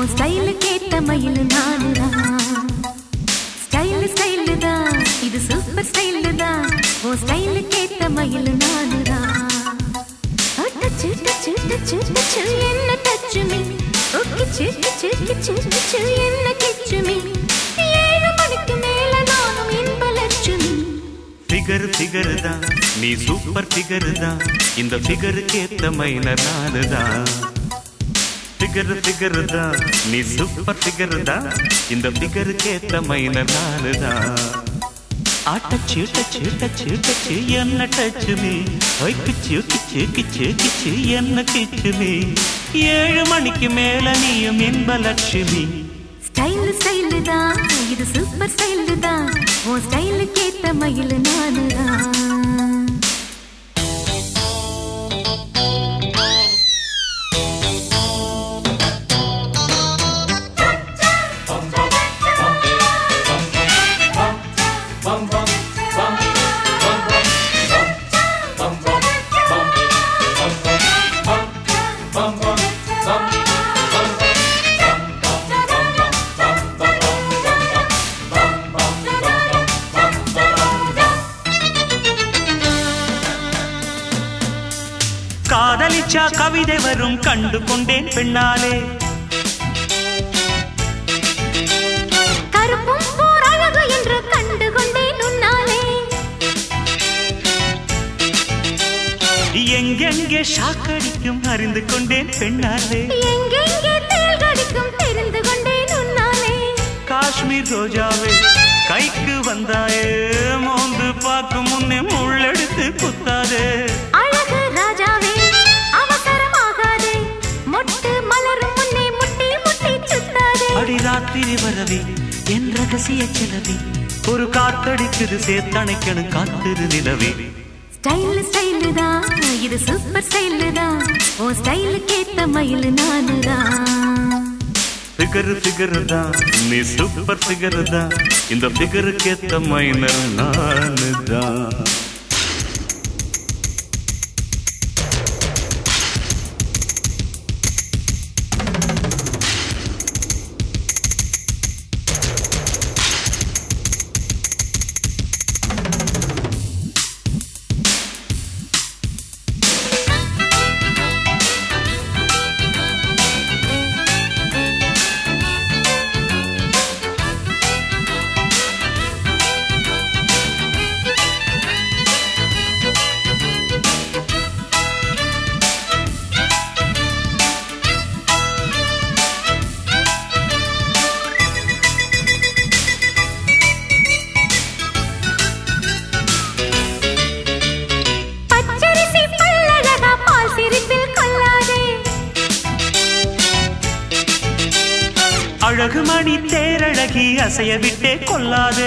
உன் ஸ்டைலுக்கு ஏத்த மயில் நானுதான் ஸ்டைல் ஸ்டைல் தான் இது சூப்பர் ஸ்டைல் தான் உன் ஸ்டைலுக்கு ஏத்த மயில் நானுதான் ஓ, டச்சு டச்சு டச்சு டச்சு என்ன டச்சு மீ ஓ கிச்சு கிச்சு கிச்சு கிச்சு என்ன கிச்சு மீ ஏழு மணிக்கு மேல நானும் இன்ப லட்சுமி ஃபிகர் ஃபிகர் தான் நீ சூப்பர் ஃபிகர் தான் இந்த ஃபிகருக்கு ஏத்த மைனர் நானு தான் ஃபிகர் ஃபிகர் தான் நீ சூப்பர் ஃபிகர் தான் இந்த ஃபிகருக்கு ஏத்த மைனர் நானு தான் ஆட்டச்சு டச்சு டச்சு டச்சு என்ன டச்சு மீ ஒய் கிச்சு கிச்சு கிச்சு கிச்சு என்ன கிச்சு மீ ஏழு மணிக்கு மேல நீயும் இன்ப லட்சுமி ஸ்டைல் ஸ்டைல் தான் இது சூப்பர் ஸ்டைல் தான் உன் ஸ்டைலுக்கு ஏத்த மயில் நானுதான் காதலிச்சா கவிதை வரும் கண்டு கொண்டேன் பெண்ணாலே கருப்பும் போர் அழகு என்று கண்டு கொண்டேன் உன்னாலே எங்கெங்கே ஷாக்கடிக்கும் அறிந்து கொண்டேன் பெண்ணாலே எங்கெங்கே தேள் கடிக்கும் தெரிந்து கொண்டேன் உன்னாலே காஷ்மீர் ரோஜாவே கைக்கு வந்தாயே மோந்து பார்க்கும் முன்னே முள்ளெடுத்து குத்தாதே அழகு ராஜாவே அவசரமாகாதே மொட்டு மலரும் முன்னே முட்டி முட்டி சுத்தாதே அடி ராத்திரி வரவே என் ரகசிய கிளவி ஒரு காத்தடிக்குது சேர்த்தணைக்கணும் காத்திரு நிலவே ஸ்டைல் ஸ்டைல் தான் இது சூப்பர் ஸ்டைல் தான் உன் ஸ்டைலுக்கு ஏத்த மயில் நானுதான் ஃபிகர் ஃபிகர் தான் நீ சூப்பர் ஃபிகர் தான் இந்த ஃபிகருக்கு ஏத்த மைனர் நானு தான் பச்சரிசி பல்லழகா பால் சிரிப்பில் கொள்ளாதே அழகு மணி தேரழகி அசைய விட்டே கொல்லாது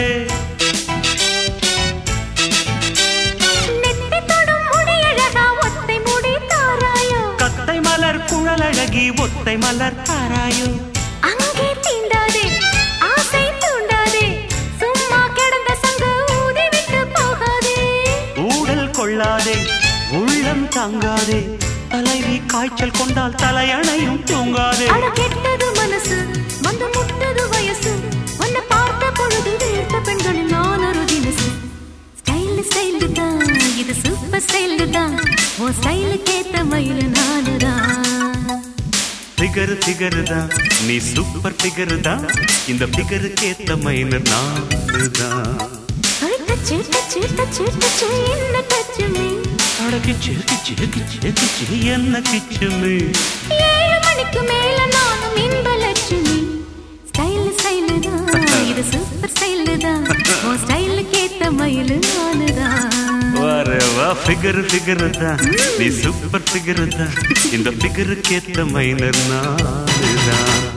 நெத்தி தொடும் முடியழகா ஒத்தை முடி தாராயோ கத்தை மலர் குழலழகி ஒத்தை மலர் தாராயோ அங்கே தீண்டாதே ஆசை தூண்டாதே சும்மா கிடந்த சங்கு ஊதி விட்டு போகாதே ஊடல் கொள்ளாதே உள்ளம் தாங்காதே தலைவி காய்ச்சல் கொண்டால் தலையணையும் தூங்காதே அட கெட்டது மனசு வந்து முட்டது வயசு உன்னை பார்த்த பொழுது வீழ்த்த பெண்களில் நான் ஒரு தினசு ஸ்டைல் ஸ்டைல் தான் இது சூப்பர் ஸ்டைல் தான் உன் ஸ்டைலுக்கு ஏத்த மயில் நானுதான் ஃபிகர் ஃபிகர் தான் நீ சூப்பர் ஃபிகர் தான் இந்த ஃபிகருக்கு ஏத்த மைனர் நானு தான் ஐ, டச்சு டச்சு டச்சு டச்சு என்ன டச்சு மீ அடக்கி கிச்சு கிச்சு கிச்சு என்ன கிச்சுமே ஏழு மணிக்கு மேல நானும் இன்ப லட்சுமி ஸ்டைல் ஸ்டைல் தான் இது சூப்பர் ஸ்டைல் தான் உன் ஸ்டைலுக்கு ஏத்த மயில் நானுதான் வர வா ஃபிகர் ஃபிகர் தான் நீ சூப்பர் ஃபிகர் தான் இந்த ஃபிகருக்கு ஏத்த மைனர் நானு தான்